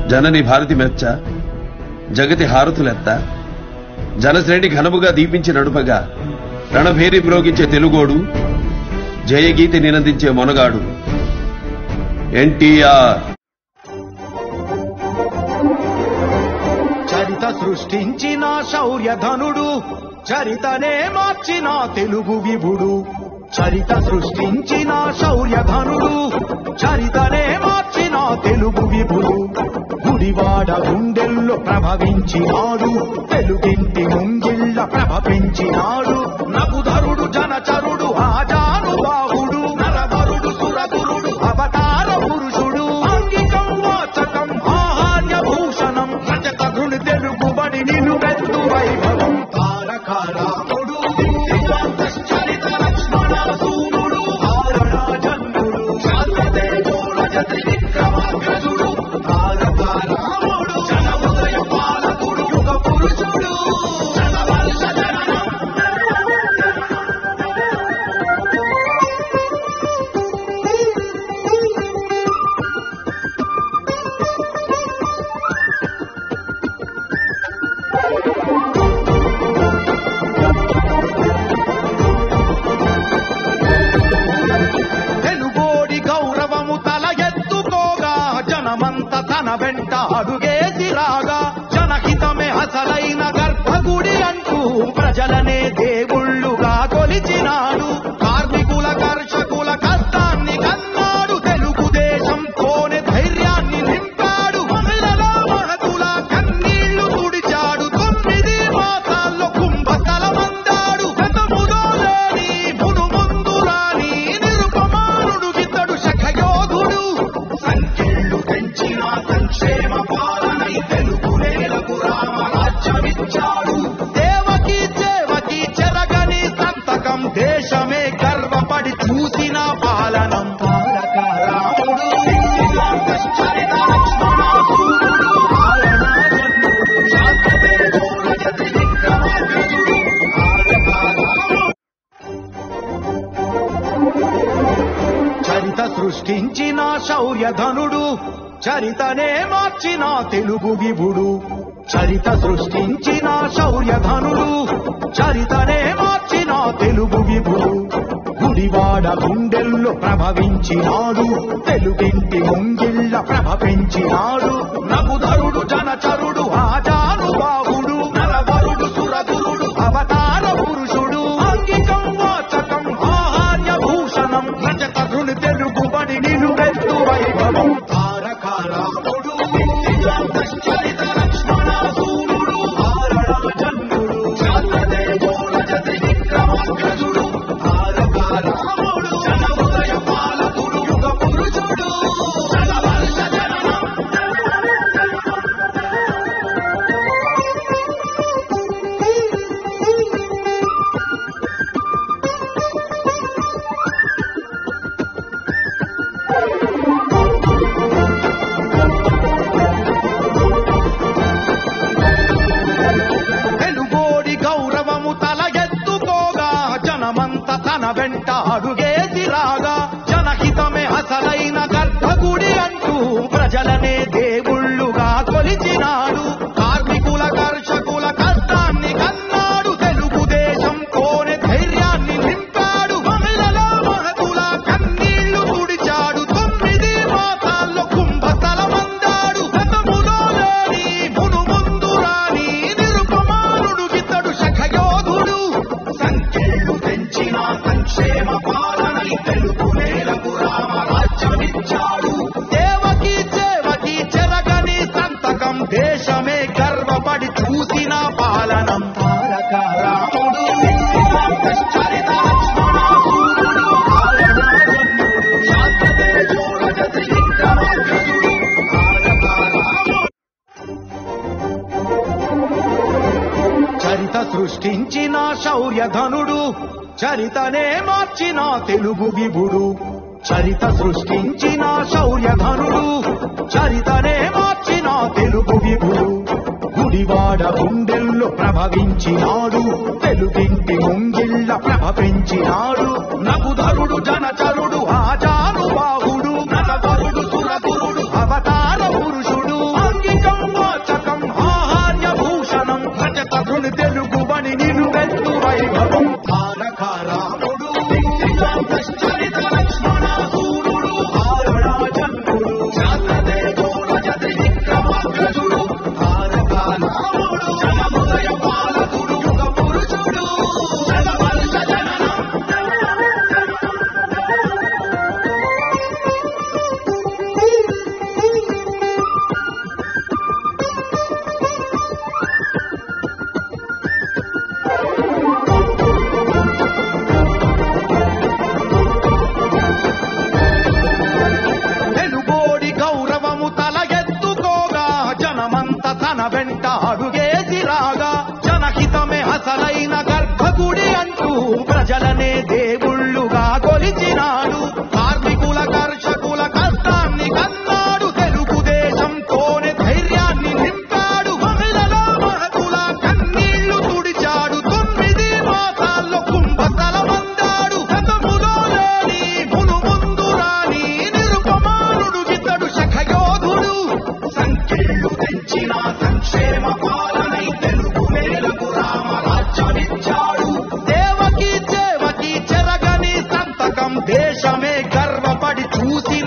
జనని భారతి మెచ్చ జగతి హారతులెత్త జనశ్రేణి ఘనముగా దీపించి నడుపగా రణభేరి ప్రోగించే తెలుగోడు జయగీతి నినందించే మొనగాడు ఎన్టీఆర్ చరిత సృష్టించిన శౌర్యధనుడు చరితనే మార్చిన తెలుగు విభుడు చరిత సృష్టించిన శౌర్యధనుడు చరితనే మార్చిన తెలుగు విభుడు గుడివాడ గుండెల్లో ప్రభవించినాడు తెలుగింటి ముంగిళ్ళ ప్రభ పెంచినాడు నగుధరుడు జనచరుడు ఆజానుబాహుడు నరవరుడు సురగురుడు అవతార పురుషుడు అంగికం వాచకం ఆహార్య భూషణం రజత ధృని తెలుగుబడి నిలువెత్తు వైభవం తారక రాముడు దివ్యాంతశ్చరిత లక్ష్మణ సూనుడు ధారణా జన్ముడు శాంతదేవో రజతి విక్రమాగ్రజుడు తారక రాముడు జన ఉదయ పాలకుడు యుగ పురుషుడు జనవర్ష జననం తెలుగోడి గౌరవము తల ఎత్తుకోగా జనమంత తన వెంట అడుగేసి రాగా జనహితమే అసలైన గర్భగుడి అంటూ ప్రజలనే దేవుళ్ళుగా కొలిచినాడు కార్మికుల కర్షకుల కష్టాన్ని కన్నాడు తెలుగుదేశంతోనే ధైర్యాన్ని నింపాడు మహిళల మహతుల కన్నీళ్లు తుడిచాడు తొమ్మిది మాసాల్లో కుంభస్థలమందాడు గతములో లేని మును ముందు రాని నిరుపమానుడు ఇతడు శఖయోధుడు సంఖ్యలు పెంచిన సంక్షేమ పాలనై తెలుగు నేలకు రామరాజ్యమిచ్చాడు దేవకి దేవకి చెరగని సంతకం దేశమే గర్వపడి చూసిన పాలనం తారక రాముడు దివ్యాంతశ్చరిత లక్ష్మణ సూర్యుడు పాలనా జన్ముడు శాంతదేవో రజతి విక్రమాగ్రజుడు తారక రాముడు చరిత సృష్టించిన శౌర్యధనుడు చరితనే మార్చిన తెలుగు విభుడు చరిత సృష్టించిన శౌర్యధనుడు చరితనే మార్చిన తెలుగు విభుడు గుడివాడ గుండెల్లో ప్రభవించినాడు తెలుగింటి ముంగిళ్ళ ప్రభ పెంచినాడు నగుధరుడు జనచరుడు ఆజానుబాహుడు నరవరుడు సురగురుడు అవతార పురుషుడు అంగికం వాచకం ఆహార్య భూషణం రజత ధృని తెలుగుబడి నిలువెత్తు వైభవం తారక రాముడు దివ్యాంతశ్చరిత లక్ష్మణ సూనుడు ధారణా జన్ముడు శాంతదేవో రజతి విక్రమాగ్రజుడు తారక రాముడు జన ఉదయ పాలకుడు యుగ పురుషుడు జనవర్ష జననం తెలుగోడి గౌరవము తల ఎత్తుకోగా జనమంత తన వెంట అడుగేసి రాగా జనహితమే అసలైన గర్భగుడి అంటూ ప్రజలనే దేవుళ్ళుగా కొలిచినాడు కార్మికుల కర్షకుల కష్టాన్ని కన్నాడు తెలుగుదేశంతోనే ధైర్యాన్ని నింపాడు మహిళల మహతుల కన్నీళ్లు తుడిచాడు తొమ్మిది మాసాల్లో కుంభస్థలమందాడు గతములో లేని మును ముందు రాని నిరుపమానుడు ఇతడు శఖయోధుడు సంఖ్యలు పెంచిన సంక్షేమ పాలనై తెలుగు నేలకు రామరాజ్యమిచ్చాడు దేవకి దేవకి చెరగని సంతకం దేశమే గర్వపడి చూసిన పాలనం తారక రాముడు దివ్యాంతశ్చరిత లక్ష్మణ సూర్యుడు పాలనా జన్ముడు శాంతదేవో రజతి విక్రమాగ్రజుడు తారక రాముడు చరిత సృష్టించిన శౌర్యధనుడు చరితనే మార్చిన తెలుగు విభుడు చరిత సృష్టించిన శౌర్యధనుడు చరితనే మార్చిన తెలుగు విభుడు గుడివాడ గుండెల్లో ప్రభవించినాడు తెలుగింటి ముంగిళ్ళ ప్రభ పెంచినాడు నగుధరుడు జనచరుడు ఆజానుబాహుడు నరవరుడు సురగురుడు అవతార పురుషుడు అంగి ప్రజలనే దేవుళ్ళుగా కొలిచినాడు కార్మికుల కర్షకుల కష్టాన్ని కన్నాడు తెలుగుదేశంతోనే ధైర్యాన్ని నింపాడు మహిళల మహతుల కన్నీళ్లు తుడిచాడు తొమ్మిది మాసాల్లో కుంభతలమందాడు గతములో లేని మును ముందు రాని నిరుపమానుడు ఇతడు శఖయోధుడు సంఖ్యలు తెంచిన సంక్షేమ పాలనై తెలుగు నేలకు రామరాజ్యమిచ్చాడు దేవకి దేవకి చెరగని సంతకం దేశమే గర్వపడి చూసి